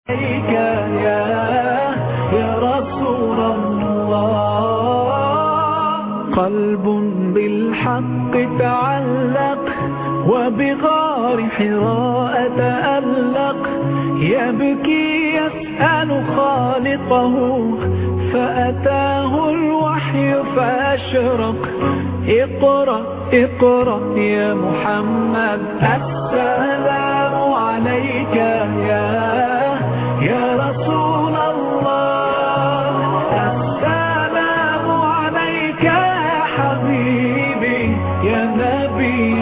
عليك يا يا رسول الله قلب بالحق تعلق وبغار حراء تألق يبكي يسأل خالقه فأتاه الوحي فأشرق اقرأ اقرأ يا محمد السلام عليك يا يا رسول الله السلام عليك يا حبيبي يا نبي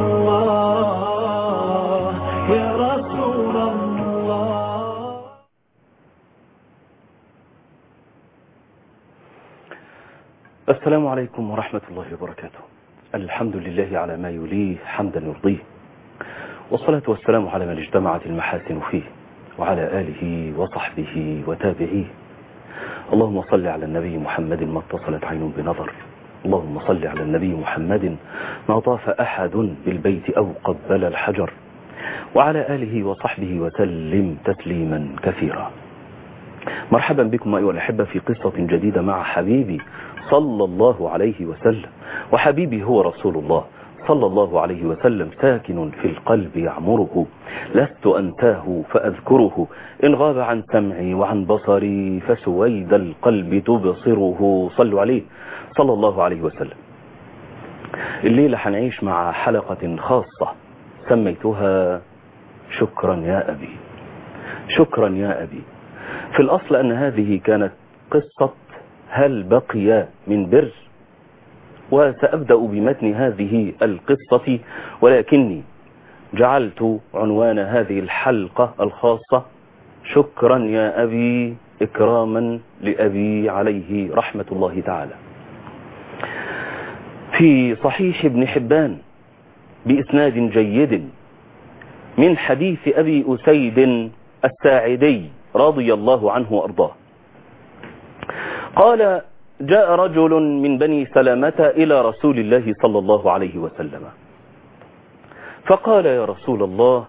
الله يا رسول الله السلام عليكم ورحمة الله وبركاته الحمد لله على ما يليه حمدا يرضيه والصلاة والسلام على من اجتمعت المحاسن فيه وعلى آله وصحبه وتابعيه اللهم صل على النبي محمد ما اتصلت عين بنظر اللهم صل على النبي محمد ما طاف أحد بالبيت أو قبل الحجر وعلى آله وصحبه وسلم تسليما كثيرا مرحبا بكم أيها الأحبة في قصة جديدة مع حبيبي صلى الله عليه وسلم وحبيبي هو رسول الله صلى الله عليه وسلم ساكن في القلب يعمره لست أنتاه فأذكره إن غاب عن سمعي وعن بصري فسويد القلب تبصره صلوا عليه صلى الله عليه وسلم الليلة حنعيش مع حلقة خاصة سميتها شكرا يا أبي شكرا يا أبي في الأصل أن هذه كانت قصة هل بقي من بر وسأبدأ بمتن هذه القصة ولكني جعلت عنوان هذه الحلقة الخاصة شكرا يا أبي إكراما لأبي عليه رحمة الله تعالى في صحيح ابن حبان بإسناد جيد من حديث أبي أسيد الساعدي رضي الله عنه وأرضاه قال جاء رجل من بني سلامة إلى رسول الله صلى الله عليه وسلم فقال يا رسول الله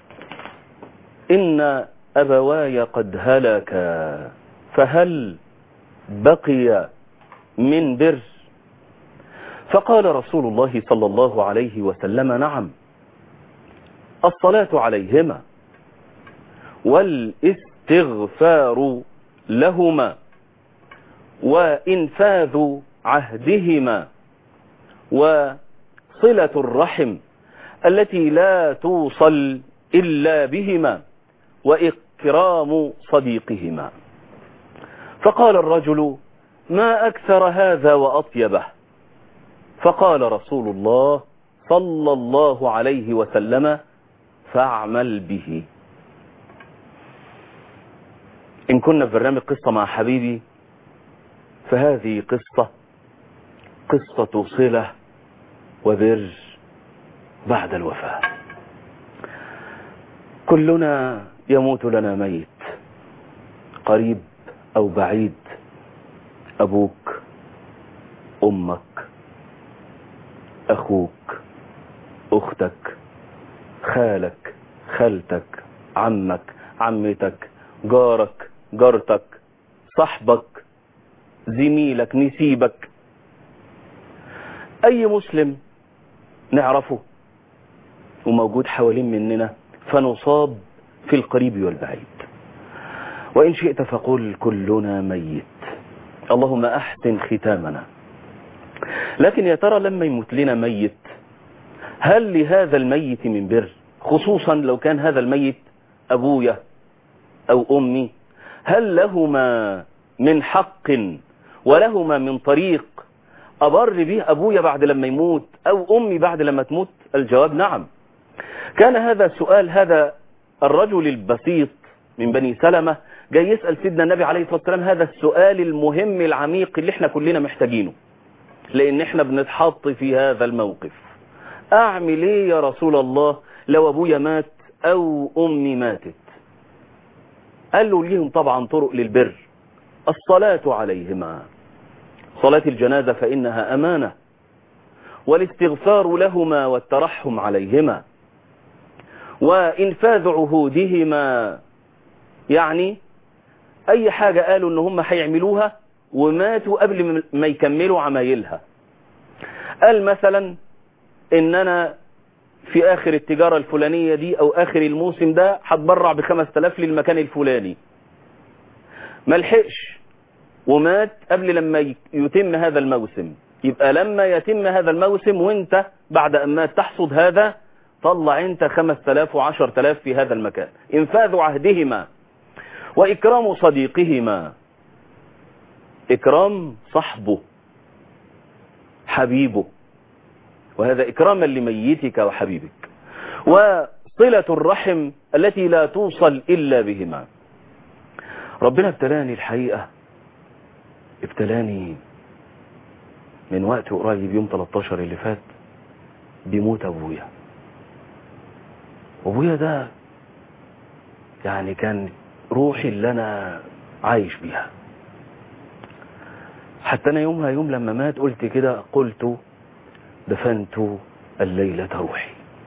إن أبواي قد هلكا فهل بقي من بر فقال رسول الله صلى الله عليه وسلم نعم الصلاة عليهما والاستغفار لهما وإنفاذ عهدهما وصلة الرحم التي لا توصل إلا بهما وإكرام صديقهما فقال الرجل ما أكثر هذا وأطيبه فقال رسول الله صلى الله عليه وسلم فاعمل به إن كنا في برنامج قصة مع حبيبي فهذه قصة قصة صلة وبر بعد الوفاة كلنا يموت لنا ميت قريب أو بعيد أبوك أمك أخوك أختك خالك خالتك عمك عمتك جارك جارتك صاحبك زميلك نسيبك أي مسلم نعرفه وموجود حوالين مننا فنصاب في القريب والبعيد وإن شئت فقل كلنا ميت اللهم أحسن ختامنا لكن يا ترى لما يموت لنا ميت هل لهذا الميت من بر خصوصا لو كان هذا الميت أبويا أو أمي هل لهما من حق ولهما من طريق أبر به أبويا بعد لما يموت أو أمي بعد لما تموت الجواب نعم كان هذا سؤال هذا الرجل البسيط من بني سلمة جاي يسأل سيدنا النبي عليه الصلاة والسلام هذا السؤال المهم العميق اللي احنا كلنا محتاجينه لان احنا بنتحط في هذا الموقف اعمل ايه يا رسول الله لو ابويا مات او امي ماتت قال له ليهم طبعا طرق للبر الصلاة عليهما صلاة الجنازة فإنها أمانة والاستغفار لهما والترحم عليهما وإنفاذ عهودهما يعني اي حاجة قالوا ان هم هيعملوها وماتوا قبل ما يكملوا عمايلها قال مثلا ان انا في اخر التجارة الفلانية دي او اخر الموسم ده هتبرع بخمس تلاف للمكان الفلاني ملحقش ومات قبل لما يتم هذا الموسم يبقى لما يتم هذا الموسم وانت بعد ان مات تحصد هذا طلع انت خمس تلاف وعشر تلاف في هذا المكان انفاذ عهدهما واكرام صديقهما اكرام صحبه حبيبه وهذا إكراما لميتك وحبيبك وصلة الرحم التي لا توصل إلا بهما ربنا ابتلاني الحقيقة ابتلاني من وقت قريب يوم 13 اللي فات بموت أبويا أبويا ده يعني كان روحي اللي أنا عايش بيها حتى أنا يومها يوم لما مات قلت كده قلت دفنت الليلة روحي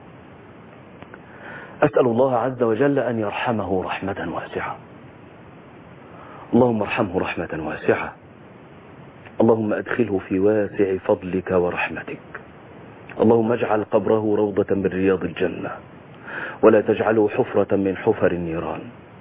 أسأل الله عز وجل أن يرحمه رحمة واسعة اللهم ارحمه رحمة واسعة اللهم أدخله في واسع فضلك ورحمتك اللهم اجعل قبره روضة من رياض الجنة ولا تجعله حفرة من حفر النيران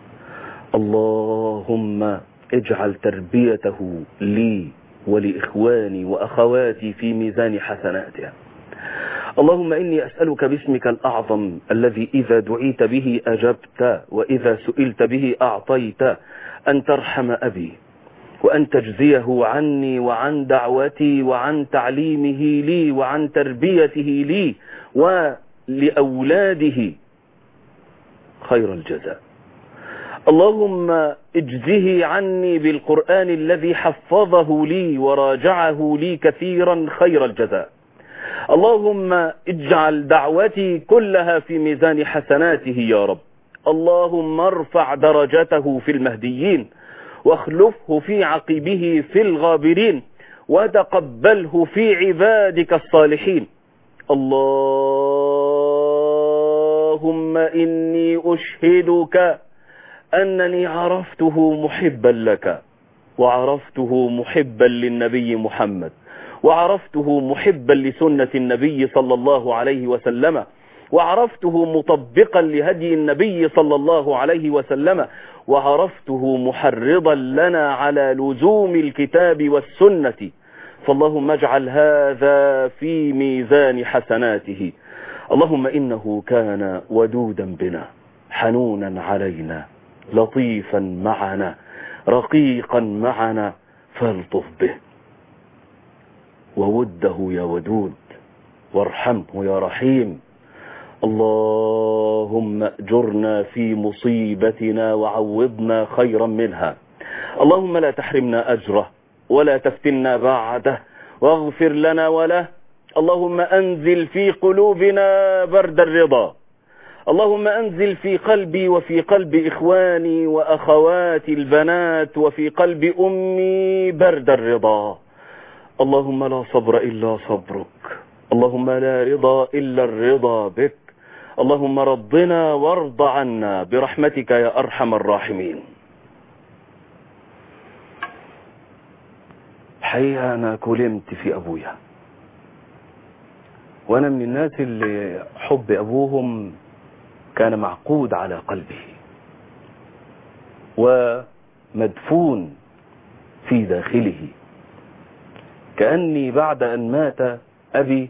اللهم اجعل تربيته لي ولإخواني وأخواتي في ميزان حسناته اللهم إني أسألك باسمك الأعظم الذي إذا دعيت به أجبت وإذا سئلت به أعطيت أن ترحم أبي وأن تجزيه عني وعن دعوتي وعن تعليمه لي وعن تربيته لي ولأولاده خير الجزاء اللهم اجزه عني بالقرآن الذي حفظه لي وراجعه لي كثيرا خير الجزاء اللهم اجعل دعوتي كلها في ميزان حسناته يا رب اللهم ارفع درجته في المهديين واخلفه في عقبه في الغابرين وتقبله في عبادك الصالحين اللهم إني أشهدك أنني عرفته محبا لك وعرفته محبا للنبي محمد وعرفته محبا لسنة النبي صلى الله عليه وسلم وعرفته مطبقا لهدي النبي صلى الله عليه وسلم وعرفته محرضا لنا على لزوم الكتاب والسنة فاللهم اجعل هذا في ميزان حسناته اللهم إنه كان ودودا بنا حنونا علينا لطيفا معنا رقيقا معنا فالطف به ووده يا ودود وارحمه يا رحيم اللهم اجرنا في مصيبتنا وعوضنا خيرا منها اللهم لا تحرمنا أجره ولا تفتنا بعده واغفر لنا وله اللهم أنزل في قلوبنا برد الرضا اللهم أنزل في قلبي وفي قلب إخواني وأخواتي البنات وفي قلب أمي برد الرضا اللهم لا صبر إلا صبرك اللهم لا رضا إلا الرضا بك اللهم رضنا وارض عنا برحمتك يا أرحم الراحمين حقيقة أنا كلمت في أبويا وأنا من الناس اللي حب أبوهم كان معقود على قلبه ومدفون في داخله كأني بعد أن مات أبي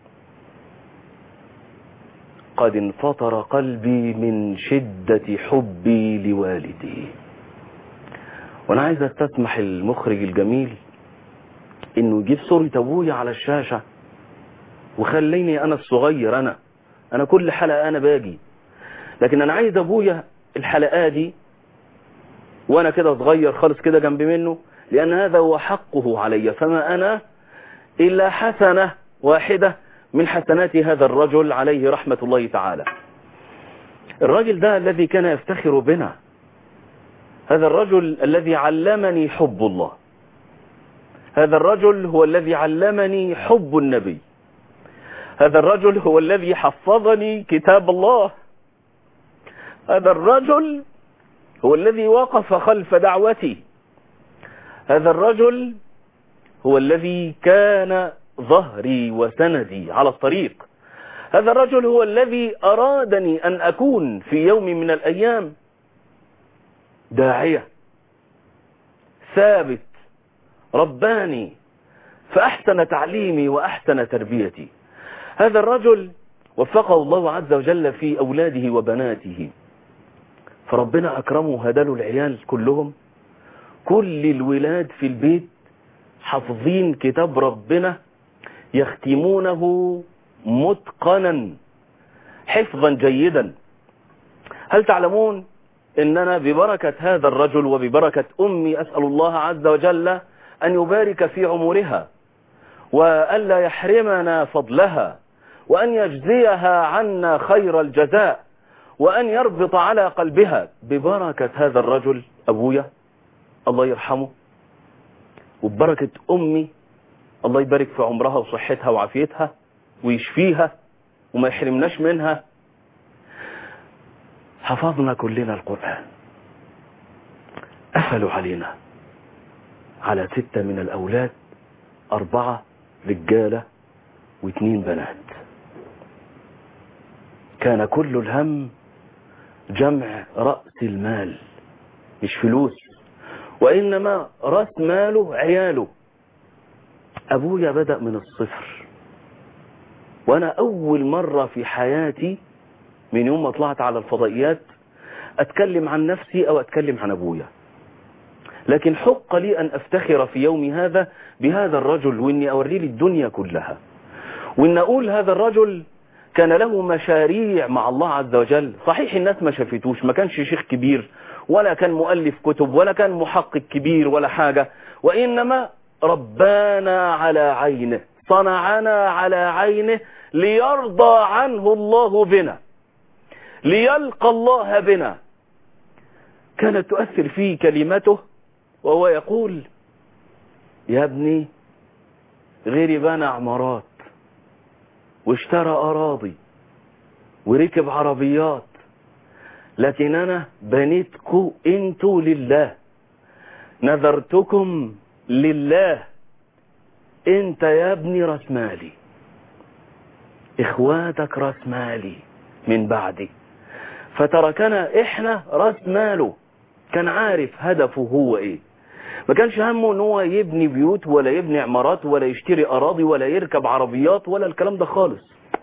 قد انفطر قلبي من شدة حبي لوالدي وانا عايز استسمح المخرج الجميل انه يجيب صورة ابويا على الشاشة وخليني انا الصغير انا انا كل حلقة انا باجي لكن انا عايز ابويا الحلقات دي وانا كده صغير خالص كده جنب منه لان هذا هو حقه علي فما انا الا حسنة واحدة من حسنات هذا الرجل عليه رحمة الله تعالى الرجل ده الذي كان يفتخر بنا هذا الرجل الذي علمني حب الله هذا الرجل هو الذي علمني حب النبي هذا الرجل هو الذي حفظني كتاب الله هذا الرجل هو الذي وقف خلف دعوتي هذا الرجل هو الذي كان ظهري وسندي على الطريق هذا الرجل هو الذي أرادني أن أكون في يوم من الأيام داعية ثابت رباني فأحسن تعليمي وأحسن تربيتي هذا الرجل وفقه الله عز وجل في أولاده وبناته فربنا أكرمه هداله العيال كلهم كل الولاد في البيت حافظين كتاب ربنا يختمونه متقنا حفظا جيدا هل تعلمون اننا ببركة هذا الرجل وببركة امي اسأل الله عز وجل ان يبارك في عمرها وألا يحرمنا فضلها وأن يجزيها عنا خير الجزاء وأن يربط على قلبها ببركة هذا الرجل أبويا الله يرحمه وببركة أمي الله يبارك في عمرها وصحتها وعافيتها ويشفيها وما يحرمناش منها حفظنا كلنا القرآن قفلوا علينا على ستة من الأولاد أربعة رجالة واثنين بنات كان كل الهم جمع رأس المال مش فلوس وإنما رأس ماله عياله أبويا بدأ من الصفر وأنا أول مرة في حياتي من يوم ما طلعت على الفضائيات أتكلم عن نفسي أو أتكلم عن أبويا لكن حق لي أن أفتخر في يومي هذا بهذا الرجل وإني أوري لي الدنيا كلها وإن أقول هذا الرجل كان له مشاريع مع الله عز وجل صحيح الناس ما شافتوش ما كانش شيخ كبير ولا كان مؤلف كتب ولا كان محقق كبير ولا حاجة وإنما ربانا على عينه صنعنا على عينه ليرضى عنه الله بنا ليلقى الله بنا كانت تؤثر فيه كلمته وهو يقول يا ابني غيري بنى عمارات واشترى أراضي وركب عربيات لكن أنا بنيتكم انتوا لله نذرتكم لله انت يا ابني راس مالي اخواتك راس مالي من بعدي فتركنا احنا راس ماله كان عارف هدفه هو ايه ما كانش همه ان هو يبني بيوت ولا يبني عمارات ولا يشتري اراضي ولا يركب عربيات ولا الكلام ده خالص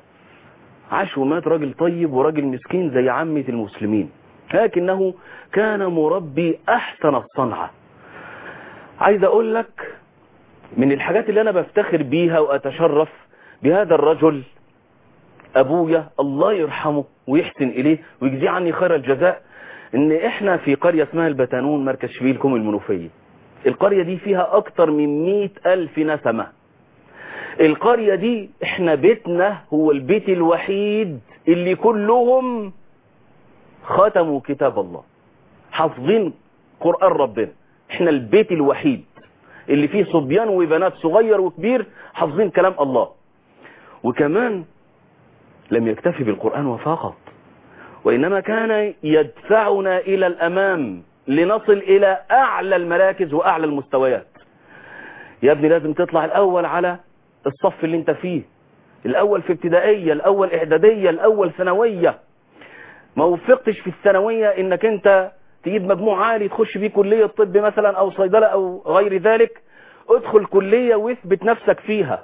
عاش ومات راجل طيب وراجل مسكين زي عامة المسلمين لكنه كان مربي احسن الصنعة عايز اقول لك من الحاجات اللي انا بفتخر بيها واتشرف بهذا الرجل ابويا الله يرحمه ويحسن اليه ويجزيه عني خير الجزاء ان احنا في قرية اسمها البتانون مركز شبيل كوم المنوفية القرية دي فيها اكتر من مئة الف نسمة القرية دي احنا بيتنا هو البيت الوحيد اللي كلهم ختموا كتاب الله حافظين قرآن ربنا احنا البيت الوحيد اللي فيه صبيان وبنات صغير وكبير حافظين كلام الله وكمان لم يكتفي بالقرآن فقط وإنما كان يدفعنا إلى الأمام لنصل إلى أعلى المراكز وأعلى المستويات يا ابني لازم تطلع الأول على الصف اللي انت فيه الأول في ابتدائية الأول إعدادية الأول ثانوية ما وفقتش في الثانوية إنك انت تجيب مجموع عالي تخش بيه كلية طب مثلا أو صيدلة أو غير ذلك ادخل كلية واثبت نفسك فيها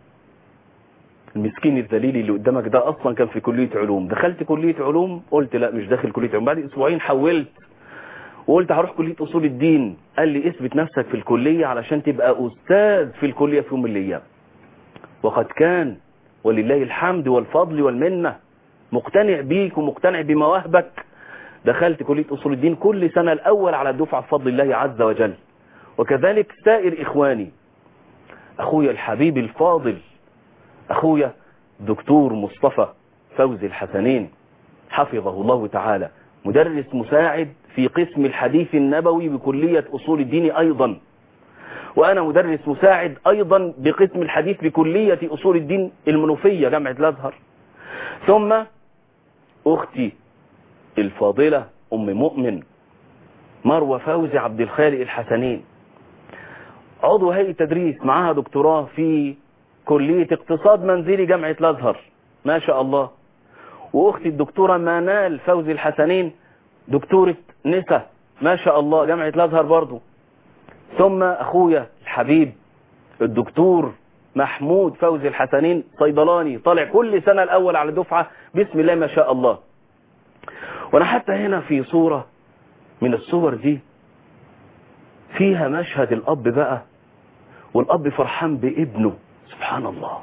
المسكين الذليل اللي قدامك ده اصلا كان في كلية علوم دخلت كلية علوم قلت لا مش داخل كلية علوم بعد اسبوعين حولت وقلت هروح كلية اصول الدين قال لي اثبت نفسك في الكلية علشان تبقى استاذ في الكلية في يوم من الايام وقد كان ولله الحمد والفضل والمنة مقتنع بيك ومقتنع بمواهبك دخلت كلية اصول الدين كل سنة الاول على الدفعة بفضل الله عز وجل وكذلك سائر اخواني اخويا الحبيب الفاضل اخويا دكتور مصطفى فوزي الحسنين حفظه الله تعالى مدرس مساعد في قسم الحديث النبوي بكلية اصول الدين ايضا وانا مدرس مساعد ايضا بقسم الحديث بكلية اصول الدين المنوفية جامعة الازهر ثم اختي الفاضلة ام مؤمن مروة فوزي عبد الخالق الحسنين عضو هيئة تدريس معاها دكتوراه في كلية اقتصاد منزلي جامعة الازهر ما شاء الله واختي الدكتورة منال فوزي الحسنين دكتورة نسا ما شاء الله جامعة الازهر برضو ثم اخويا الحبيب الدكتور محمود فوزي الحسنين صيدلاني طالع كل سنة الاول على دفعة بسم الله ما شاء الله وانا حتى هنا في صورة من الصور دي فيها مشهد الاب بقى والاب فرحان بابنه سبحان الله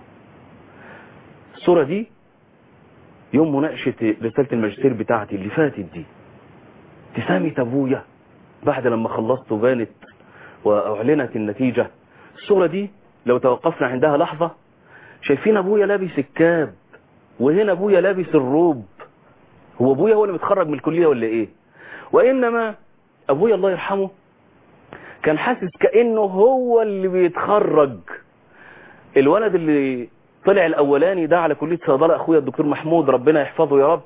الصورة دي يوم مناقشة رسالة الماجستير بتاعتي اللي فاتت دي ابتسامة ابويا بعد لما خلصت وبانت واعلنت النتيجة الصورة دي لو توقفنا عندها لحظة شايفين ابويا لابس الكاب وهنا ابويا لابس الروب هو ابويا هو اللي متخرج من الكلية ولا ايه وانما ابويا الله يرحمه كان حاسس كأنه هو اللي بيتخرج الولد اللي طلع الاولاني ده على كلية صيدلة اخويا الدكتور محمود ربنا يحفظه يا رب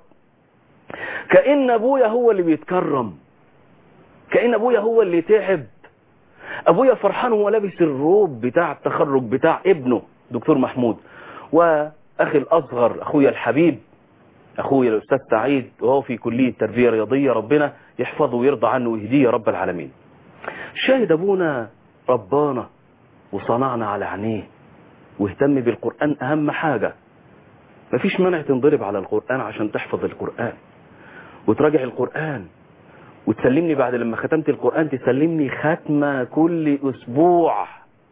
كأن ابويا هو اللي بيتكرم كأن ابويا هو اللي تعب ابويا فرحان وهو لابس الروب بتاع التخرج بتاع ابنه دكتور محمود واخي الاصغر اخويا الحبيب اخويا الاستاذ سعيد وهو في كلية تربية رياضية ربنا يحفظه ويرضى عنه ويهديه يا رب العالمين شاهد ابونا ربانا وصنعنا على عينيه واهتم بالقرآن اهم حاجة مفيش مانع تنضرب على القرآن عشان تحفظ القرآن وتراجع القرآن وتسلمني بعد لما ختمت القرآن تسلمني ختمة كل اسبوع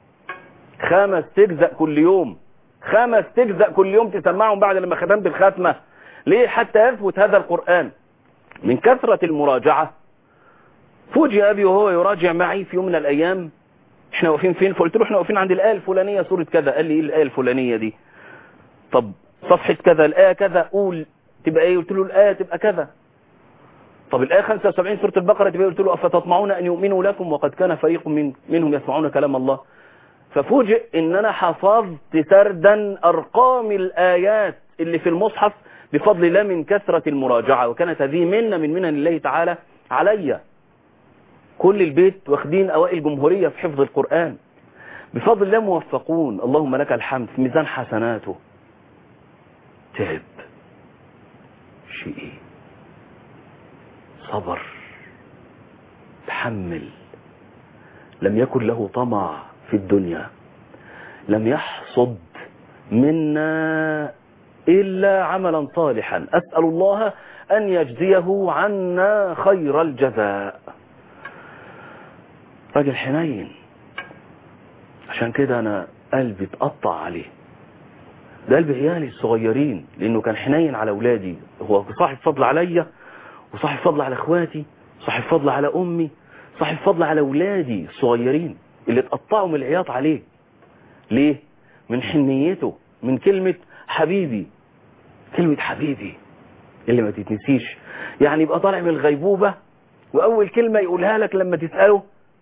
خمس تجزأ كل يوم خمس تجزأ كل يوم تسمعهم بعد لما ختمت الختمة ليه حتى يثبت هذا القرآن من كثرة المراجعة فوجئ أبي وهو يراجع معي في يوم من الأيام احنا واقفين فين فقلت له احنا واقفين عند الآية الفلانية سورة كذا قال لي ايه الآية الفلانية دي طب صفحة كذا الآية كذا قول تبقى ايه قلت له الآية تبقى كذا طب الآية 75 سورة البقرة تبقى قلت له أفتطمعون أن يؤمنوا لكم وقد كان فريق من منهم يسمعون كلام الله ففوجئ ان انا حفظت سردا ارقام الآيات اللي في المصحف بفضل الله من كثرة المراجعة وكانت هذه منة من منن الله تعالى عليا كل البيت واخدين اوائل جمهورية في حفظ القرآن بفضل الله موفقون اللهم لك الحمد في ميزان حسناته تعب شيء صبر تحمل لم يكن له طمع في الدنيا لم يحصد منا إلا عملا صالحا أسأل الله أن يجزيه عنا خير الجزاء راجل حنين عشان كده أنا قلبي اتقطع عليه ده قلب عيالي الصغيرين لأنه كان حنين على أولادي هو صاحب فضل عليا وصاحب فضل على اخواتي صاحب فضل على أمي صاحب فضل على أولادي الصغيرين اللي اتقطعوا من العياط عليه ليه من حنيته من كلمة حبيبي كلمة حبيبي اللي ما تتنسيش يعني يبقى طالع من الغيبوبة وأول كلمة يقولها لك لما تسأله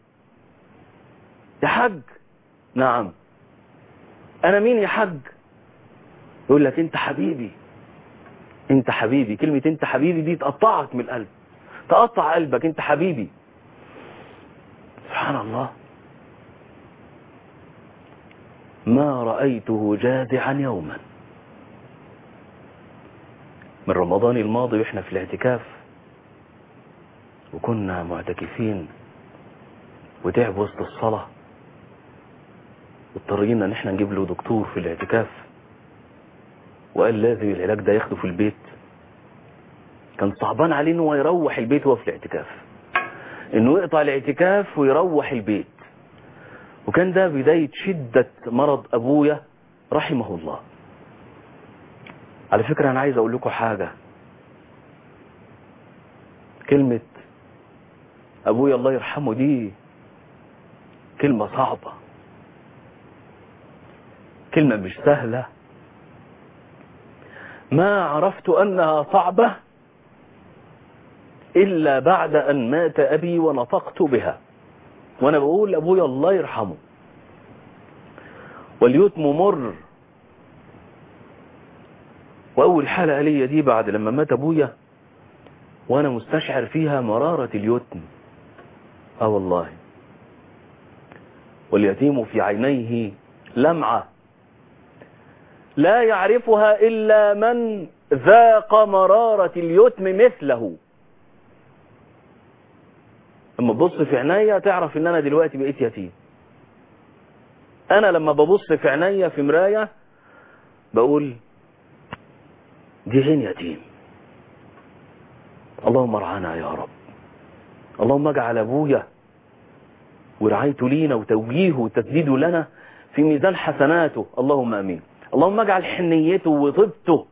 يا حج نعم أنا مين يا حج يقول لك أنت حبيبي أنت حبيبي كلمة أنت حبيبي دي تقطعك من القلب تقطع قلبك أنت حبيبي سبحان الله ما رأيته جازعا يوما من رمضان الماضي واحنا في الاعتكاف وكنا معتكفين وتعب وسط الصلاة واضطرينا ان احنا نجيب له دكتور في الاعتكاف وقال لازم العلاج ده ياخده في البيت كان صعبان عليه انه يروح البيت وهو في الاعتكاف انه يقطع الاعتكاف ويروح البيت وكان ده بداية شدة مرض ابويا رحمه الله على فكرة انا عايز اقول لكم حاجة كلمة ابويا الله يرحمه دي كلمة صعبة كلمة مش سهلة ما عرفت انها صعبة الا بعد ان مات ابي ونطقت بها وانا بقول ابويا الله يرحمه واليتم مر واول حلقة ليا دي بعد لما مات ابويا وانا مستشعر فيها مرارة اليتم اه والله واليتيم في عينيه لمعة لا يعرفها إلا من ذاق مرارة اليتم مثله اما تبص في عينيا تعرف ان انا دلوقتي بقيت يتيم انا لما ببص في عينيا في مراية بقول دي عين يتيم اللهم ارعانا يا رب اللهم اجعل ابويا ورعايته لينا وتوجيهه وتسديده لنا في ميزان حسناته اللهم امين اللهم اجعل حنيته وطيبته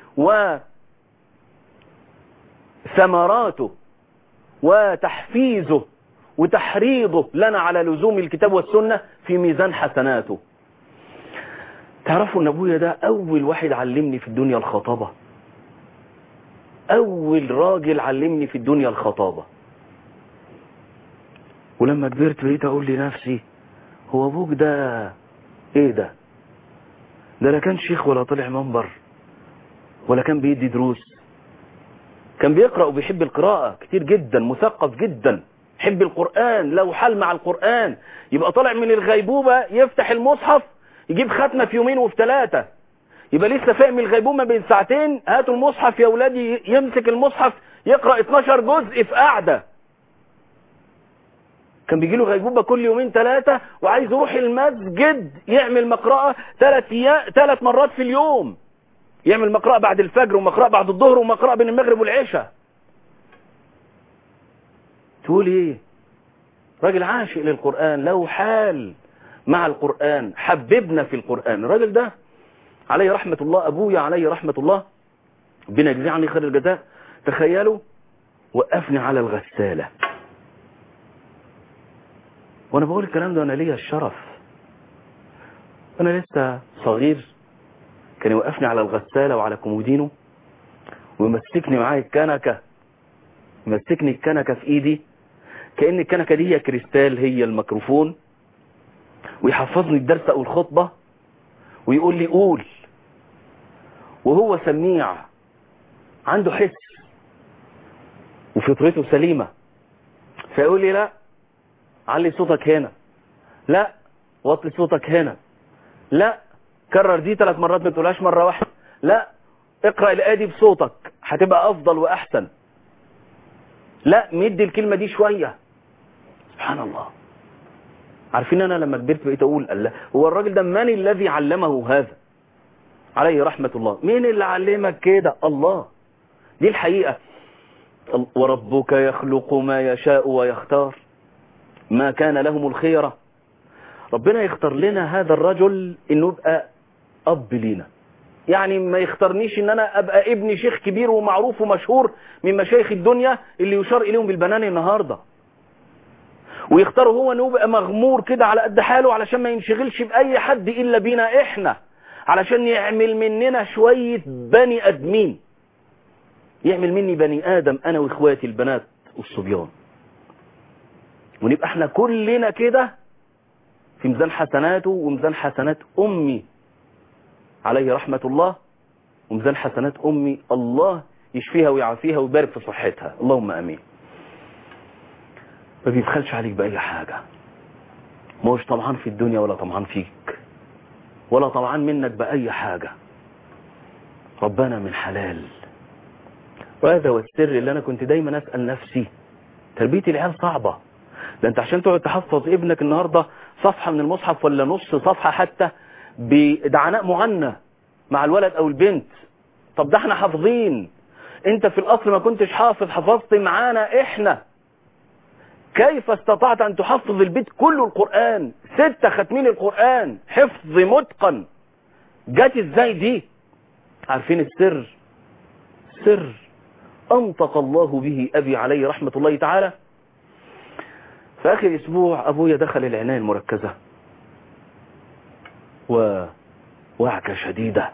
وثمراته وتحفيزه وتحريضه لنا على لزوم الكتاب والسنة في ميزان حسناته تعرفوا ان ابويا ده اول واحد علمني في الدنيا الخطابة اول راجل علمني في الدنيا الخطابة ولما كبرت بقيت اقول لنفسي هو ابوك ده ايه ده ده لا كان شيخ ولا طلع منبر ولا كان بيدي دروس كان بيقرأ وبيحب القراءة كتير جدا مثقف جدا حب القرآن لو حل مع القرآن يبقى طالع من الغيبوبة يفتح المصحف يجيب ختمة في يومين وفي ثلاثة يبقى لسه فاهم الغيبوبة بين ساعتين هاتوا المصحف يا ولادي يمسك المصحف يقرأ 12 جزء في قعدة كان بيجي له غيبوبة كل يومين ثلاثة وعايز يروح المسجد يعمل مقرأة ثلاث ثلاث مرات في اليوم يعمل مقرأة بعد الفجر ومقرأة بعد الظهر ومقرأة بين المغرب والعشاء تقول ايه راجل عاشق للقرآن له حال مع القرآن حببنا في القرآن الراجل ده عليه رحمة الله أبويا عليه رحمة الله ربنا يجزيه عني خير الجزاء تخيلوا وقفني على الغسالة وانا بقول الكلام ده وانا ليا الشرف وانا لسه صغير كان يوقفني على الغسالة وعلى كومودينو ويمسكني معاه الكنكة يمسكني الكنكة في ايدي كأن الكنكة دي هي كريستال هي الميكروفون ويحفظني الدرس او الخطبة ويقول لي قول وهو سميع عنده حس وفطرته سليمة فيقول لي لا علي صوتك هنا لا وطي صوتك هنا لا كرر دي ثلاث مرات ما تقولهاش مرة واحدة لا اقرأ الآية دي بصوتك هتبقى أفضل وأحسن لا مدي الكلمة دي شوية سبحان الله عارفين أنا لما كبرت بقيت أقول الله هو الراجل ده من الذي علمه هذا عليه رحمة الله مين اللي علمك كده الله دي الحقيقة وربك يخلق ما يشاء ويختار ما كان لهم الخيرة ربنا يختار لنا هذا الرجل انه يبقى اب لينا يعني ما يختارنيش ان انا ابقى ابن شيخ كبير ومعروف ومشهور من مشايخ الدنيا اللي يشار اليهم بالبنان النهاردة ويختار هو انه يبقى مغمور كده على قد حاله علشان ما ينشغلش باي حد الا بينا احنا علشان يعمل مننا شوية بني ادمين يعمل مني بني ادم انا واخواتي البنات والصبيان ونبقى احنا كلنا كده في ميزان حسناته وميزان حسنات امي عليه رحمة الله وميزان حسنات امي الله يشفيها ويعافيها ويبارك في صحتها اللهم امين ما بيبخلش عليك باي حاجة مش طمعان في الدنيا ولا طمعان فيك ولا طمعان منك باي حاجة ربنا من حلال وهذا هو السر اللي انا كنت دايما اسأل نفسي تربية العيال صعبة ده انت عشان تقعد تحفظ ابنك النهاردة صفحة من المصحف ولا نص صفحة حتى بدعناء معنى مع الولد او البنت طب ده احنا حافظين انت في الاصل ما كنتش حافظ حفظت معانا احنا كيف استطعت ان تحفظ البيت كله القرآن ستة ختمين القرآن حفظ متقن جات ازاي دي عارفين السر سر انطق الله به ابي عليه رحمة الله تعالى في اخر اسبوع ابويا دخل العناية المركزة ووعكة شديدة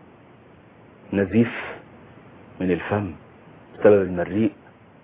نزيف من الفم بسبب المريء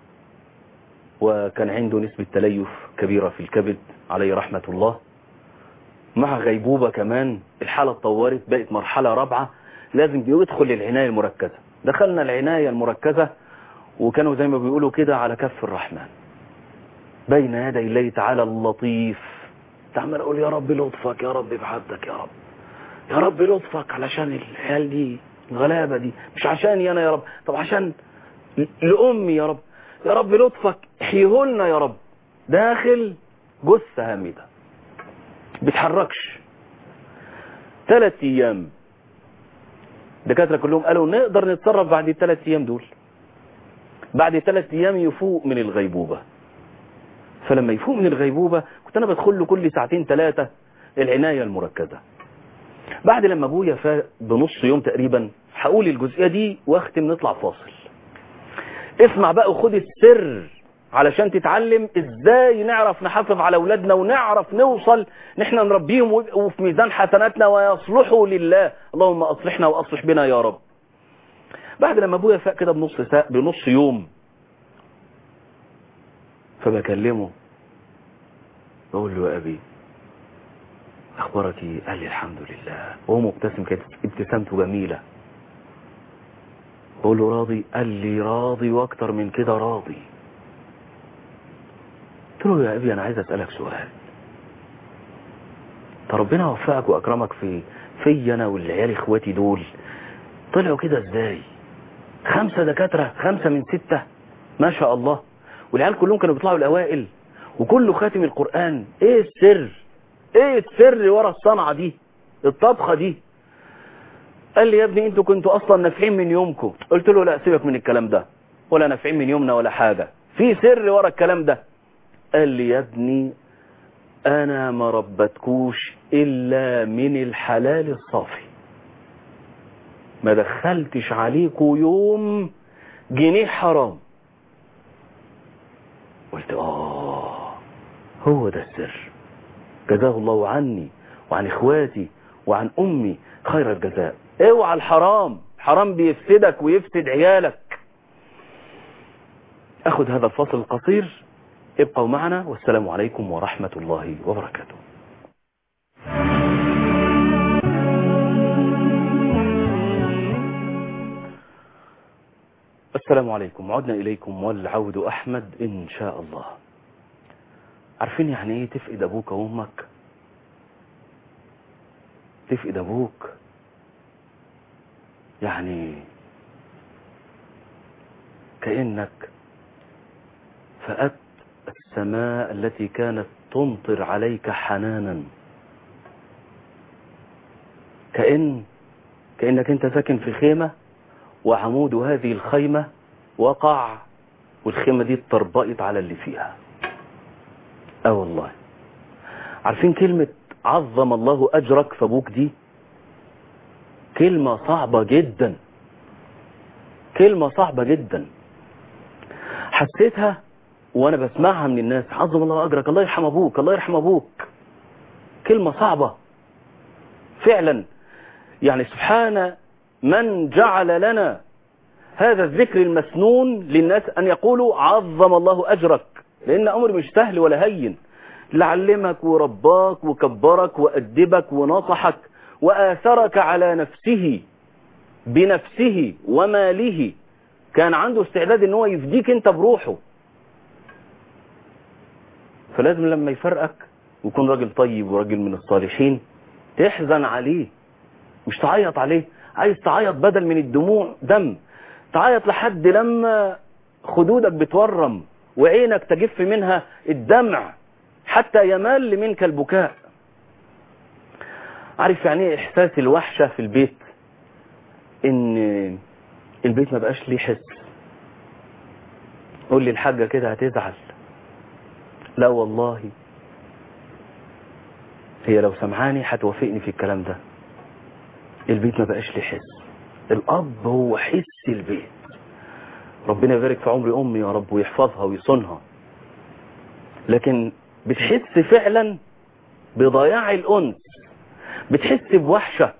وكان عنده نسبة تليف كبيرة في الكبد عليه رحمة الله مع غيبوبة كمان الحالة اتطورت بقت مرحلة رابعة لازم يدخل العناية المركزة دخلنا العناية المركزة وكانوا زي ما بيقولوا كده على كف الرحمن بين يدي الله تعالى اللطيف تعمل اقول يا رب لطفك يا رب بعبدك يا رب يا رب لطفك علشان العيال دي الغلابه دي مش عشاني انا يا رب طب عشان لامي يا رب يا رب لطفك احيهولنا يا رب داخل جثه هامده بتحركش ثلاث ايام الدكاتره كلهم قالوا نقدر نتصرف بعد الثلاث ايام دول بعد ثلاث ايام يفوق من الغيبوبه فلما يفوق من الغيبوبه كنت انا بدخل له كل ساعتين ثلاثه العنايه المركزه بعد لما ابويا فاق بنص يوم تقريبا هقول الجزئيه دي واختم نطلع فاصل اسمع بقى وخد السر علشان تتعلم ازاي نعرف نحافظ على اولادنا ونعرف نوصل ان احنا نربيهم ويبقوا في ميزان حسناتنا ويصلحوا لله اللهم اصلحنا واصلح بنا يا رب بعد لما ابويا فاق كده بنص ساعة بنص يوم فبكلمه بقول له يا ابي اخبارك ايه قال لي الحمد لله وهو مبتسم كانت ابتسامته جميله بقول له راضي قال لي راضي واكتر من كده راضي قلت له يا ابي انا عايز اسالك سؤال انت ربنا وفقك واكرمك في في انا والعيال اخواتي دول طلعوا كده ازاي خمسة دكاترة خمسة من ستة ما شاء الله والعيال كلهم كانوا بيطلعوا الاوائل وكله خاتم القرآن ايه السر ايه السر ورا الصنعة دي الطبخة دي قال لي يا ابني انتوا كنتوا اصلا نافعين من يومكم قلت له لا سيبك من الكلام ده ولا نافعين من يومنا ولا حاجة في سر ورا الكلام ده قال لي يا ابني انا ما ربتكوش الا من الحلال الصافي ما دخلتش عليكوا يوم جنيه حرام قلت اه هو ده السر جزاه الله عني وعن اخواتي وعن امي خير الجزاء اوعى الحرام حرام بيفسدك ويفسد عيالك اخذ هذا الفصل القصير ابقوا معنا والسلام عليكم ورحمة الله وبركاته السلام عليكم عدنا إليكم والعود أحمد إن شاء الله عارفين يعني إيه تفقد أبوك وأمك تفقد أبوك يعني كأنك فقدت السماء التي كانت تمطر عليك حنانا كأن كأنك انت ساكن في خيمة وعمود هذه الخيمة وقع والخيمة دي اتطربقت على اللي فيها اه والله عارفين كلمة عظم الله أجرك فابوك دي كلمة صعبة جدا كلمة صعبة جدا حسيتها وانا بسمعها من الناس عظم الله اجرك الله يرحم ابوك الله يرحم ابوك كلمة صعبة فعلا يعني سبحان من جعل لنا هذا الذكر المسنون للناس ان يقولوا عظم الله اجرك لان امر مش سهل ولا هين لعلمك ورباك وكبرك وأدبك ونصحك وآثرك على نفسه بنفسه وماله كان عنده استعداد ان هو يفديك انت بروحه فلازم لما يفرقك ويكون راجل طيب وراجل من الصالحين تحزن عليه مش تعيط عليه عايز تعيط بدل من الدموع دم تعيط لحد لما خدودك بتورم وعينك تجف منها الدمع حتى يمل منك البكاء عارف يعني ايه احساس الوحشة في البيت ان البيت ما بقاش ليه حس قول لي الحاجة كده هتزعل لا والله هي لو سمعاني هتوافقني في الكلام ده البيت ما بقاش ليه حس الاب هو حس البيت ربنا يبارك في عمر امي يا رب ويحفظها ويصونها لكن بتحس فعلا بضياع الانس بتحس بوحشة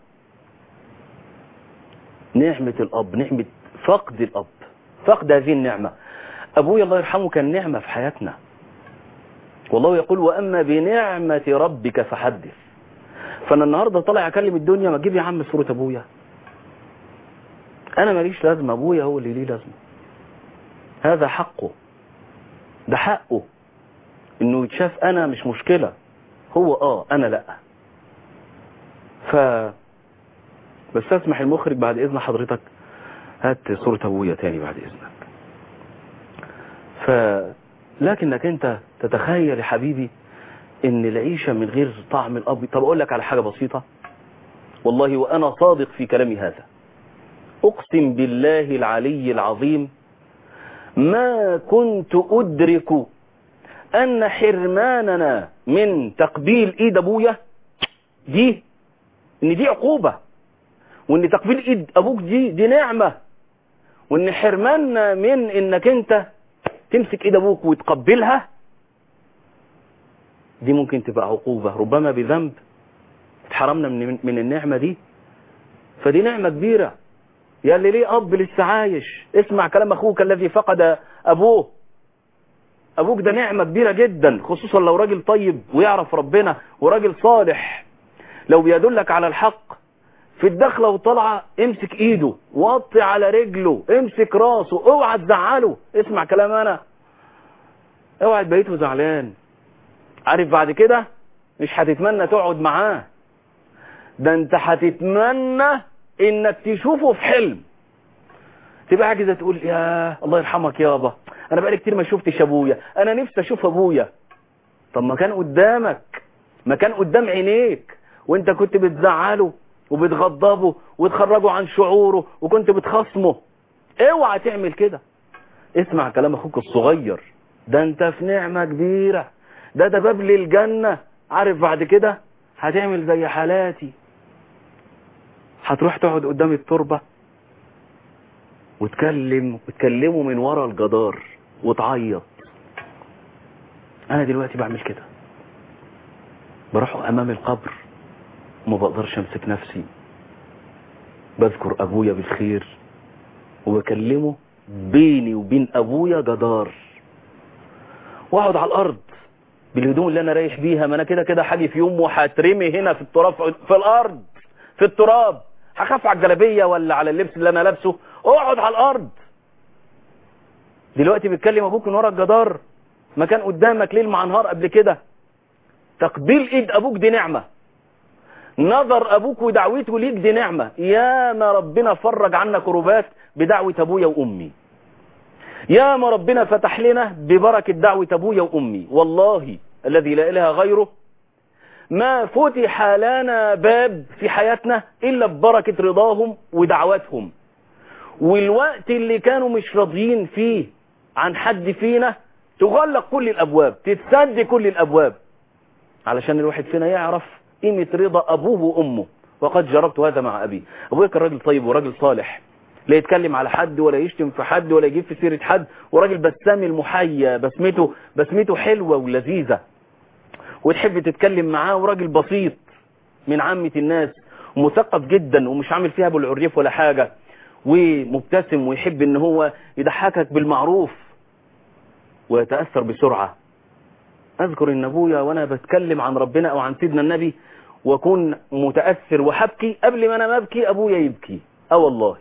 نعمة الاب نعمة فقد الاب فقد هذه النعمة ابويا الله يرحمه كان نعمة في حياتنا والله يقول واما بنعمة ربك فحدث فانا النهاردة طالع اكلم الدنيا ما تجيب يا عم صورة ابويا انا ماليش لازمة ابويا هو اللي ليه لازمة هذا حقه ده حقه انه يتشاف انا مش مشكلة هو اه انا لا ف بس اسمح المخرج بعد اذن حضرتك هات صورة ابويا تاني بعد اذنك ف لكنك انت تتخيل يا حبيبي ان العيشة من غير طعم الاب طب اقول لك على حاجة بسيطة والله وانا صادق في كلامي هذا اقسم بالله العلي العظيم ما كنت ادرك ان حرماننا من تقبيل ايد ابويا دي ان دي عقوبة وان تقبيل ايد ابوك دي دي نعمة وان حرماننا من انك انت تمسك ايد ابوك وتقبلها دي ممكن تبقى عقوبة ربما بذنب اتحرمنا من, من النعمة دي فدي نعمة كبيرة يا اللي ليه اب لسه عايش اسمع كلام اخوك الذي فقد ابوه ابوك ده نعمة كبيرة جدا خصوصا لو راجل طيب ويعرف ربنا وراجل صالح لو بيدلك على الحق في الدخلة والطلعة امسك ايده وطي على رجله امسك راسه اوعى تزعله اسمع كلام انا اوعى تبيته زعلان عارف بعد كده مش هتتمنى تقعد معاه ده انت هتتمنى انك تشوفه في حلم تبقى عاجزه تقول يا الله يرحمك يابا انا بقالي كتير ما شفتش ابويا انا نفسي اشوف ابويا طب ما كان قدامك ما كان قدام عينيك وانت كنت بتزعله وبتغضبه وتخرجه عن شعوره وكنت بتخصمه اوعى تعمل كده اسمع كلام اخوك الصغير ده انت في نعمة كبيرة ده ده باب للجنة عارف بعد كده هتعمل زي حالاتي هتروح تقعد قدام التربة وتكلم وتكلمه من ورا الجدار وتعيط انا دلوقتي بعمل كده بروح امام القبر وما بقدرش امسك نفسي بذكر ابويا بالخير وبكلمه بيني وبين ابويا جدار واقعد على الارض بالهدوم اللي انا رايح بيها ما انا كده كده حاجي في يوم وهترمي هنا في التراب في الارض في التراب هخاف على الجلابيه ولا على اللبس اللي انا لابسه اقعد على الارض دلوقتي بتكلم ابوك من ورا الجدار ما كان قدامك ليل مع نهار قبل كده تقبيل ايد ابوك دي نعمه نظر ابوك ودعوته ليك دي نعمه يا ما ربنا فرج عنا كروبات بدعوه ابويا وامي يا ما ربنا فتح لنا ببركه دعوه ابويا وامي والله الذي لا اله غيره ما فتح لنا باب في حياتنا إلا ببركة رضاهم ودعواتهم والوقت اللي كانوا مش راضيين فيه عن حد فينا تغلق كل الأبواب تتسد كل الأبواب علشان الواحد فينا يعرف قيمة رضا أبوه وأمه وقد جربت هذا مع أبي أبويا كان راجل طيب وراجل صالح لا يتكلم على حد ولا يشتم في حد ولا يجيب في سيرة حد وراجل بسام المحيا بسمته بسمته حلوة ولذيذة وتحب تتكلم معاه وراجل بسيط من عامة الناس ومثقف جدا ومش عامل فيها بالعريف ولا حاجة ومبتسم ويحب ان هو يضحكك بالمعروف ويتأثر بسرعة اذكر ان ابويا وانا بتكلم عن ربنا او عن سيدنا النبي واكون متأثر وحبكي قبل ما انا ما ابكي ابويا يبكي اه والله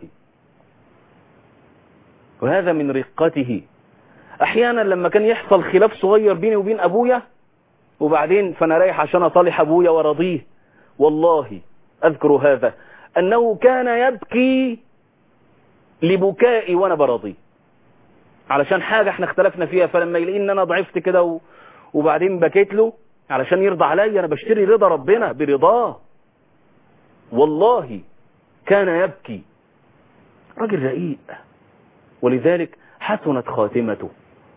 وهذا من رقته احيانا لما كان يحصل خلاف صغير بيني وبين ابويا وبعدين فانا رايح عشان اصالح ابويا وارضيه والله اذكر هذا انه كان يبكي لبكائي وانا برضيه علشان حاجة احنا اختلفنا فيها فلما يلاقي ان انا ضعفت كده و... وبعدين بكيت له علشان يرضى عليا انا بشتري رضا ربنا برضاه والله كان يبكي راجل رقيق ولذلك حسنت خاتمته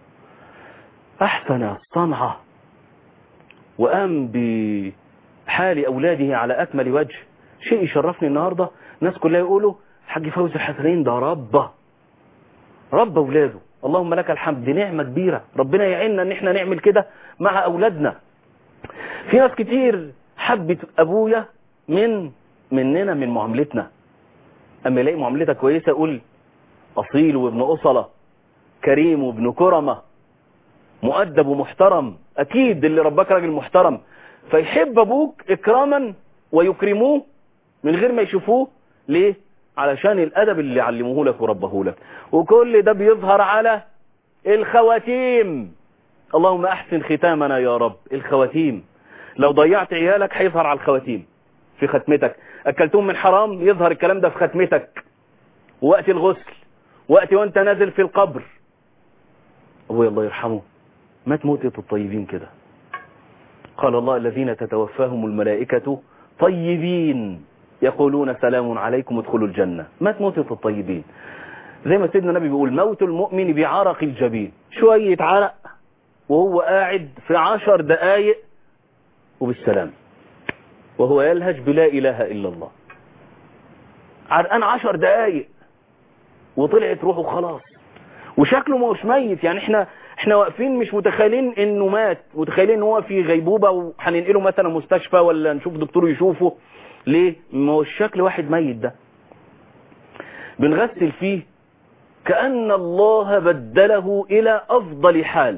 احسن الصنعه وقام بحال أولاده على أكمل وجه شيء يشرفني النهاردة الناس كلها يقولوا حاج فوزي حسنين ده ربه رب أولاده اللهم لك الحمد دي نعمة كبيرة ربنا يعيننا ان احنا نعمل كده مع أولادنا في ناس كتير حبت أبويا من مننا من معاملتنا أما يلاقي معاملتك كويسة يقول أصيل وابن أصلة كريم وابن كرمة مؤدب ومحترم اكيد اللي ربك راجل محترم فيحب ابوك اكراما ويكرموه من غير ما يشوفوه ليه علشان الادب اللي علموه لك وربه لك وكل ده بيظهر على الخواتيم اللهم احسن ختامنا يا رب الخواتيم لو ضيعت عيالك هيظهر على الخواتيم في ختمتك اكلتهم من حرام يظهر الكلام ده في ختمتك وقت الغسل وقت وانت نازل في القبر ابويا الله يرحمه مات موتة الطيبين كده قال الله الذين تتوفاهم الملائكة طيبين يقولون سلام عليكم ادخلوا الجنة مات موتة الطيبين زي ما سيدنا النبي بيقول موت المؤمن بعرق الجبين شوية عرق وهو قاعد في عشر دقايق وبالسلام وهو يلهج بلا إله إلا الله عرقان عشر دقايق وطلعت روحه خلاص وشكله مش ميت يعني احنا احنا واقفين مش متخيلين انه مات متخيلين ان هو في غيبوبة وهننقله مثلا مستشفى ولا نشوف دكتور يشوفه ليه ما هو الشكل واحد ميت ده بنغسل فيه كأن الله بدله إلى أفضل حال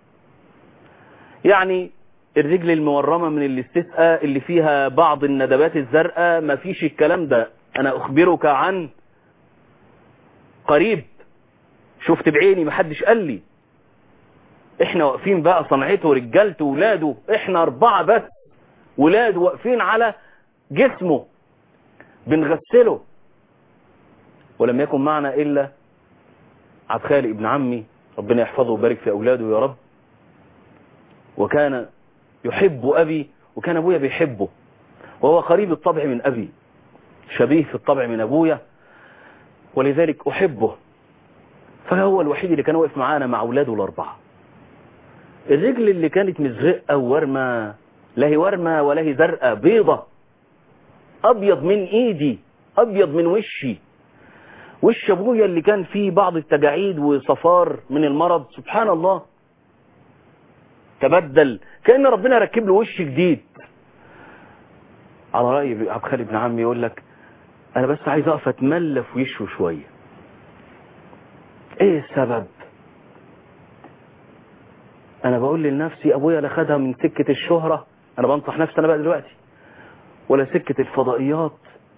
يعني الرجل المورمة من الاستسقاء اللي فيها بعض الندبات الزرقاء ما فيش الكلام ده أنا أخبرك عن قريب شفت بعيني محدش قال لي احنا واقفين بقى صنعته رجالته ولاده احنا اربعة بس ولاده واقفين على جسمه بنغسله ولم يكن معنا إلا عبد خالق ابن عمي ربنا يحفظه ويبارك في أولاده يا رب وكان يحب أبي وكان أبويا بيحبه وهو قريب الطبع من أبي شبيه في الطبع من أبويا ولذلك أحبه فهو الوحيد اللي كان واقف معانا مع أولاده الأربعة الرجل اللي كانت مزرقة وورمة لا هي ورمة ولا هي زرقاء بيضة أبيض من إيدي أبيض من وشي وش أبويا اللي كان فيه بعض التجاعيد وصفار من المرض سبحان الله تبدل كأن ربنا ركب له وش جديد على رأي عبد خالد بن عمي يقول لك أنا بس عايز أقف أتملى في وشه شوية إيه السبب أنا بقول لنفسي أبويا لا خدها من سكة الشهرة أنا بنصح نفسي أنا بقى دلوقتي ولا سكة الفضائيات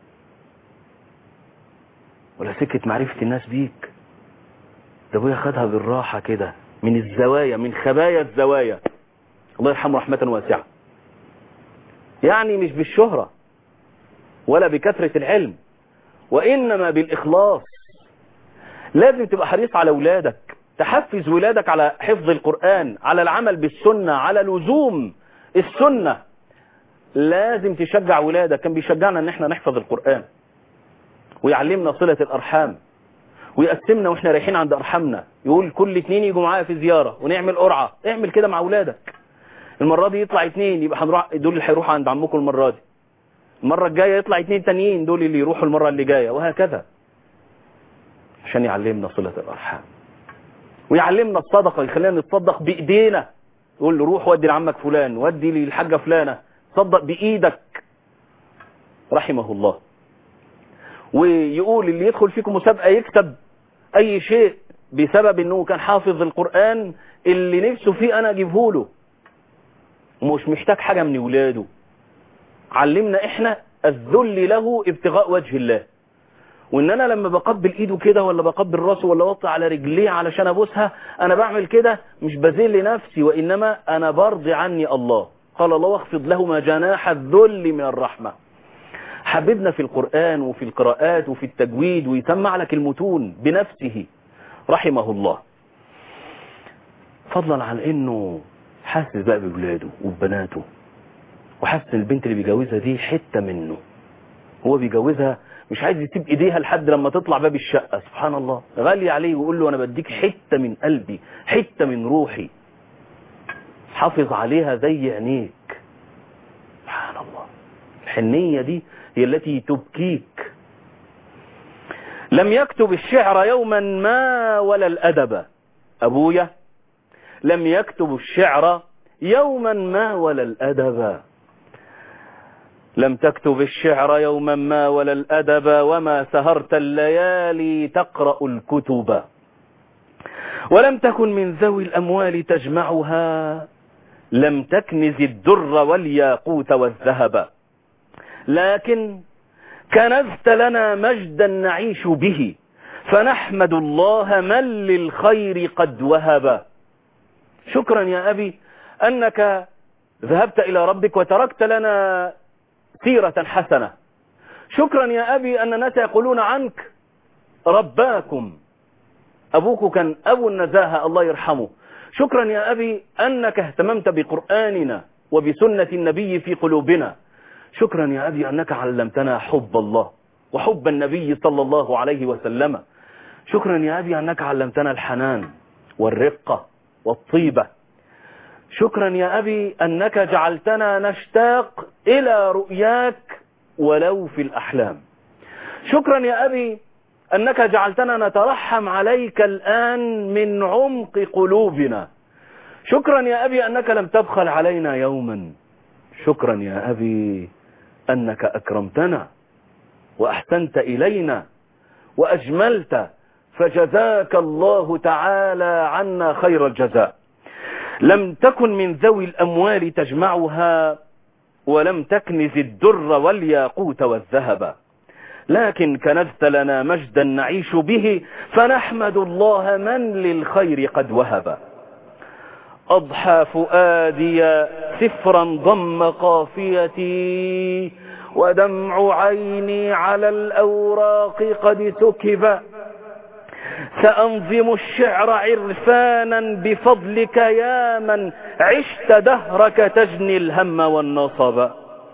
ولا سكة معرفة الناس بيك ده ابويا خدها بالراحة كده من الزوايا من خبايا الزوايا الله يرحمه رحمة واسعة يعني مش بالشهرة ولا بكثرة العلم وإنما بالإخلاص لازم تبقى حريص على أولادك تحفز ولادك على حفظ القرآن على العمل بالسنة على لزوم السنة لازم تشجع ولادك كان بيشجعنا ان احنا نحفظ القرآن ويعلمنا صلة الأرحام ويقسمنا واحنا رايحين عند أرحامنا يقول كل اتنين يجوا معايا في زيارة ونعمل قرعة اعمل كده مع ولادك المرة دي يطلع اتنين يبقى هنروح دول اللي هيروحوا عند عمكم المرة دي المرة الجاية يطلع اتنين تانيين دول اللي يروحوا المرة اللي جاية وهكذا عشان يعلمنا صلة الأرحام ويعلمنا الصدقة يخلينا نتصدق بإيدينا يقول له روح ودي لعمك فلان ودي للحاجة فلانة صدق بإيدك رحمه الله ويقول اللي يدخل فيكم مسابقة يكسب أي شيء بسبب أنه كان حافظ القرآن اللي نفسه فيه أنا أجيبه له ومش محتاج حاجة من ولاده علمنا إحنا الذل له ابتغاء وجه الله وان انا لما بقبل ايده كده ولا بقبل راسه ولا وطي على رجليه علشان ابوسها انا بعمل كده مش بذل نفسي وانما انا برضي عني الله قال الله واخفض لهما جناح الذل من الرحمة حببنا في القرآن وفي القراءات وفي التجويد ويسمع لك المتون بنفسه رحمه الله فضلا عن انه حاسس بقى بولاده وببناته وحاسس البنت اللي بيجوزها دي حتة منه هو بيجوزها مش عايز يسيب ايديها لحد لما تطلع باب الشقة سبحان الله غالي عليه ويقول له انا بديك حتة من قلبي حتة من روحي حافظ عليها زي عينيك سبحان الله الحنية دي هي التي تبكيك لم يكتب الشعر يوما ما ولا الأدب أبويا لم يكتب الشعر يوما ما ولا الأدب لم تكتب الشعر يوما ما ولا الأدب وما سهرت الليالي تقرأ الكتب ولم تكن من ذوي الأموال تجمعها لم تكنز الدر والياقوت والذهب لكن كنزت لنا مجدا نعيش به فنحمد الله من للخير قد وهب شكرا يا أبي أنك ذهبت إلى ربك وتركت لنا سيرة حسنة شكرا يا أبي أن الناس يقولون عنك رباكم أبوك كان أبو النزاهة الله يرحمه شكرا يا أبي أنك اهتممت بقرآننا وبسنة النبي في قلوبنا شكرا يا أبي أنك علمتنا حب الله وحب النبي صلى الله عليه وسلم شكرا يا أبي أنك علمتنا الحنان والرقة والطيبة شكرا يا أبي أنك جعلتنا نشتاق إلى رؤياك ولو في الأحلام شكرا يا أبي أنك جعلتنا نترحم عليك الآن من عمق قلوبنا شكرا يا أبي أنك لم تبخل علينا يوما شكرا يا أبي أنك أكرمتنا وأحسنت إلينا وأجملت فجزاك الله تعالى عنا خير الجزاء لم تكن من ذوي الأموال تجمعها ولم تكنز الدر والياقوت والذهب لكن كنزت لنا مجدا نعيش به فنحمد الله من للخير قد وهب أضحى فؤادي سفرا ضم قافيتي ودمع عيني على الأوراق قد سكب سأنظم الشعر عرفانا بفضلك يا من عشت دهرك تجني الهم والنصب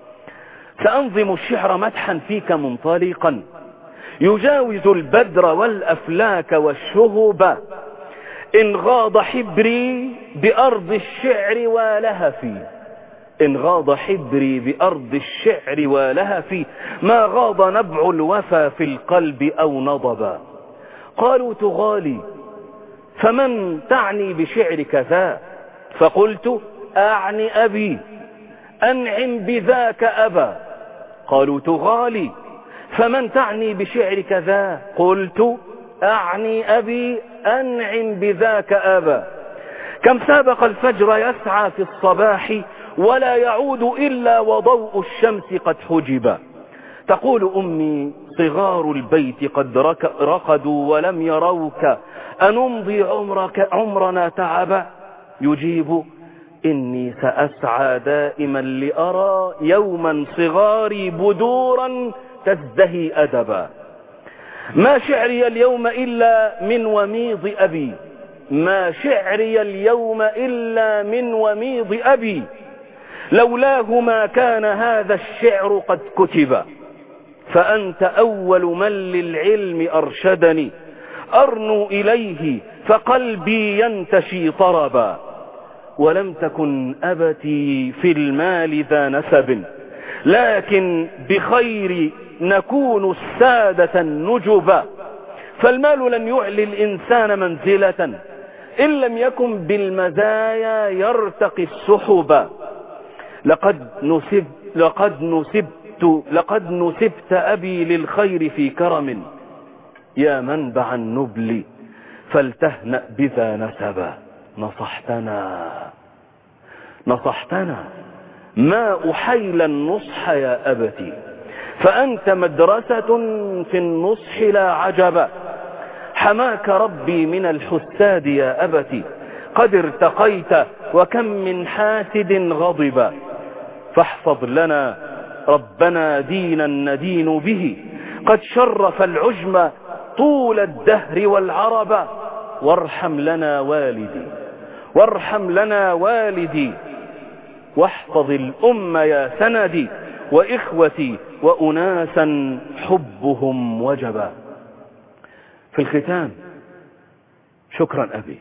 سأنظم الشعر مدحا فيك منطلقا يجاوز البدر والأفلاك والشهب إن غاض حبري بأرض الشعر والهفي إن غاض حبري بأرض الشعر والهفي ما غاض نبع الوفا في القلب أو نضبا قالوا تغالي فمن تعني بشعرك ذا فقلت أعني أبي أنعم بذاك أبا قالوا تغالي فمن تعني بشعرك ذا قلت أعني أبي أنعم بذاك أبا كم سابق الفجر يسعى في الصباح ولا يعود إلا وضوء الشمس قد حجب تقول أمي صغار البيت قد رقدوا ولم يروك أنمضي عمرك عمرنا تعبا يجيب إني سأسعى دائما لأرى يوما صغاري بدورا تزدهي أدبا ما شعري اليوم إلا من وميض أبي ما شعري اليوم إلا من وميض أبي لولاه ما كان هذا الشعر قد كتب فأنت أول من للعلم أرشدني أرنو إليه فقلبي ينتشي طربا ولم تكن أبتي في المال ذا نسب لكن بخير نكون السادة النجبا فالمال لن يعلي الإنسان منزلة إن لم يكن بالمزايا يرتقي السحبا لقد نسب لقد نسبت لقد نسبت أبي للخير في كرم يا منبع النبل فلتهنأ بذا نسبا نصحتنا نصحتنا ما أحيل النصح يا أبتي فأنت مدرسة في النصح لا عجبا حماك ربي من الحساد يا أبتي قد ارتقيت وكم من حاسد غضبا فاحفظ لنا ربنا دينا ندين به قد شرف العجم طول الدهر والعرب وارحم لنا والدي وارحم لنا والدي واحفظ الأم يا سندي وإخوتي وأناسا حبهم وجبا في الختام شكرا أبي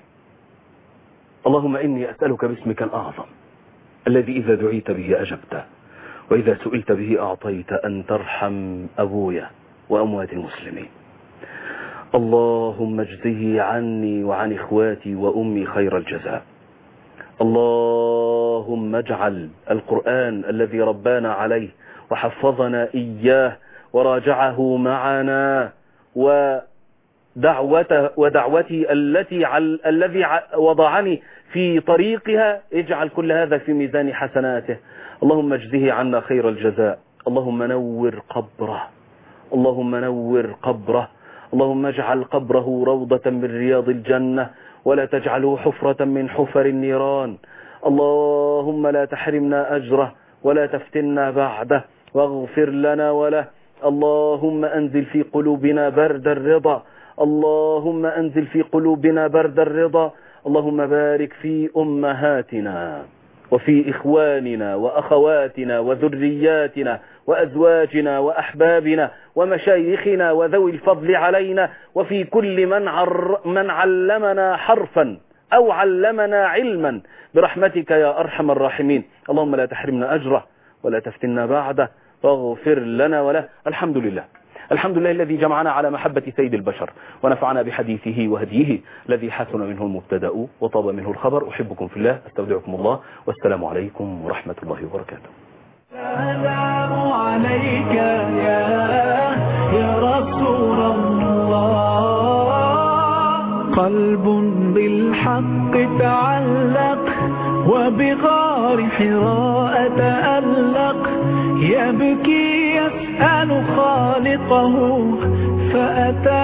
اللهم إني أسألك باسمك الأعظم الذي إذا دعيت به أجبت وإذا سئلت به أعطيت أن ترحم أبويا وأموات المسلمين اللهم اجزه عني وعن إخواتي وأمي خير الجزاء اللهم اجعل القرآن الذي ربانا عليه وحفظنا إياه وراجعه معنا ودعوته ودعوتي التي عل الذي وضعني في طريقها اجعل كل هذا في ميزان حسناته اللهم اجزه عنا خير الجزاء اللهم نور قبره اللهم نور قبره اللهم اجعل قبره روضة من رياض الجنة ولا تجعله حفرة من حفر النيران اللهم لا تحرمنا أجره ولا تفتنا بعده واغفر لنا وله اللهم أنزل في قلوبنا برد الرضا اللهم أنزل في قلوبنا برد الرضا اللهم بارك في أمهاتنا وفي إخواننا وأخواتنا وذرياتنا وأزواجنا وأحبابنا ومشايخنا وذوي الفضل علينا وفي كل من, عر من علمنا حرفا أو علمنا علما برحمتك يا أرحم الراحمين اللهم لا تحرمنا أجره ولا تفتنا بعده واغفر لنا وله الحمد لله الحمد لله الذي جمعنا على محبة سيد البشر ونفعنا بحديثه وهديه الذي حسن منه المبتدا وطاب منه الخبر أحبكم في الله استودعكم الله والسلام عليكم ورحمة الله وبركاته السلام عليك يا يا رسول الله قلب بالحق تعلق وبغار حراء تألق يبكي يسأل خالقه فأتى